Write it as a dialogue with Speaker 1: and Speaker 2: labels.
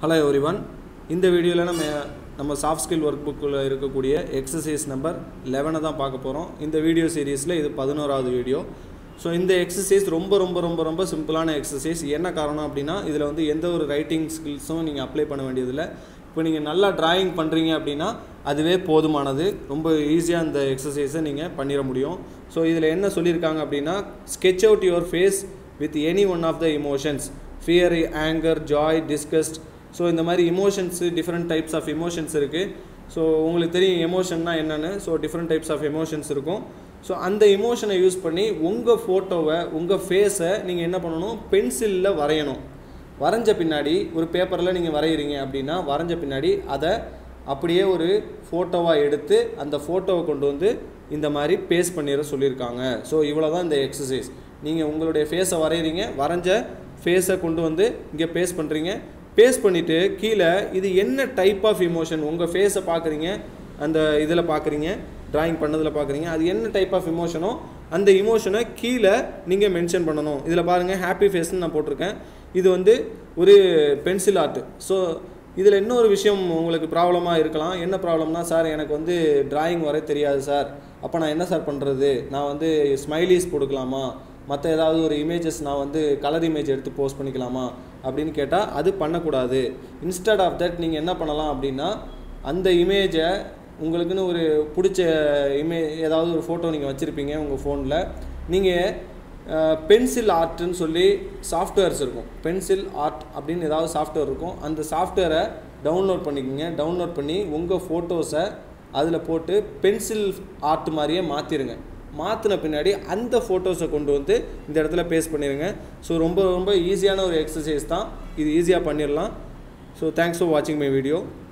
Speaker 1: hello everyone இந்த வீடியோவில் நம்ம நம்ம சாஃப்ட் ஸ்கில் ஒர்க் புக்கில் இருக்கக்கூடிய எக்ஸசைஸ் நம்பர் லெவனை தான் பார்க்க போகிறோம் இந்த வீடியோ சீரீஸில் இது பதினோராவது வீடியோ ஸோ இந்த எக்ஸசைஸ் ரொம்ப ரொம்ப ரொம்ப ரொம்ப சிம்பிளான எக்ஸசைஸ் என்ன காரணம் அப்படின்னா இதில் வந்து எந்த ஒரு ரைட்டிங் ஸ்கில்ஸும் நீங்கள் அப்ளை பண்ண வேண்டியதில்லை இப்போ நீங்கள் நல்லா டிராயிங் பண்ணுறீங்க அப்படின்னா அதுவே போதுமானது ரொம்ப ஈஸியாக இந்த எக்ஸசைஸை நீங்கள் பண்ணிட முடியும் ஸோ இதில் என்ன சொல்லியிருக்காங்க அப்படின்னா sketch out your face with any one of the emotions fear anger joy disgust so இந்த மாதிரி இமோஷன்ஸு டிஃப்ரெண்ட் டைப்ஸ் ஆஃப் இமோஷன்ஸ் இருக்குது ஸோ உங்களுக்கு தெரியும் எமோஷன்னா என்னென்னு so different types of emotions இருக்கும் ஸோ அந்த இமோஷனை யூஸ் பண்ணி உங்கள் ஃபோட்டோவை உங்கள் ஃபேஸை நீங்கள் என்ன பண்ணணும் பென்சிலில் வரையணும் வரைஞ்ச பின்னாடி ஒரு பேப்பரில் நீங்கள் வரைகிறீங்க அப்படின்னா வரைஞ்ச பின்னாடி அதை அப்படியே ஒரு ஃபோட்டோவாக எடுத்து அந்த ஃபோட்டோவை கொண்டு வந்து இந்த மாதிரி பேஸ்ட் பண்ணிட சொல்லியிருக்காங்க ஸோ இவ்வளோ தான் இந்த எக்ஸசைஸ் நீங்கள் உங்களுடைய ஃபேஸை வரைகிறீங்க வரைஞ்ச ஃபேஸை கொண்டு வந்து இங்கே பேஸ்ட் பண்ணுறீங்க பேஸ்ட் பண்ணிவிட்டு கீழே இது என்ன டைப் ஆஃப் இமோஷன் உங்கள் ஃபேஸை பார்க்குறீங்க அந்த இதில் பார்க்குறீங்க டிராயிங் பண்ணதில் பார்க்குறீங்க அது என்ன டைப் ஆஃப் இமோஷனோ அந்த இமோஷனை கீழே நீங்கள் மென்ஷன் பண்ணணும் இதில் பாருங்கள் ஹாப்பி ஃபேஸ்னு நான் போட்டிருக்கேன் இது வந்து ஒரு பென்சில் ஆர்ட் ஸோ இதில் இன்னொரு விஷயம் உங்களுக்கு ப்ராப்ளமாக இருக்கலாம் என்ன ப்ராப்ளம்னா சார் எனக்கு வந்து டிராயிங் வரைய தெரியாது சார் அப்போ நான் என்ன சார் பண்ணுறது நான் வந்து ஸ்மைலீஸ் கொடுக்கலாமா மற்ற ஏதாவது ஒரு இமேஜஸ் நான் வந்து கலர் இமேஜ் எடுத்து போஸ்ட் பண்ணிக்கலாமா அப்படின்னு கேட்டால் அது பண்ணக்கூடாது இன்ஸ்டட் ஆஃப் தட் நீங்கள் என்ன பண்ணலாம் அப்படின்னா அந்த இமேஜை உங்களுக்குன்னு ஒரு பிடிச்ச இமே ஏதாவது ஒரு ஃபோட்டோ நீங்கள் வச்சுருப்பீங்க உங்கள் ஃபோனில் நீங்கள் பென்சில் ஆர்ட்னு சொல்லி சாஃப்ட்வேர்ஸ் இருக்கும் பென்சில் ஆர்ட் அப்படின்னு ஏதாவது சாஃப்ட்வேர் இருக்கும் அந்த சாஃப்ட்வேரை டவுன்லோட் பண்ணிக்கோங்க டவுன்லோட் பண்ணி உங்கள் ஃபோட்டோஸை அதில் போட்டு பென்சில் ஆர்ட் மாதிரியே மாற்றிடுங்க மாற்றின பின்னாடி அந்த ஃபோட்டோஸை கொண்டு வந்து இந்த இடத்துல பேஸ்ட் பண்ணிடுங்க ஸோ ரொம்ப ரொம்ப ஈஸியான ஒரு எக்ஸசைஸ் தான் இது ஈஸியாக பண்ணிடலாம் ஸோ தேங்க்ஸ் ஃபார் வாட்சிங் மை வீடியோ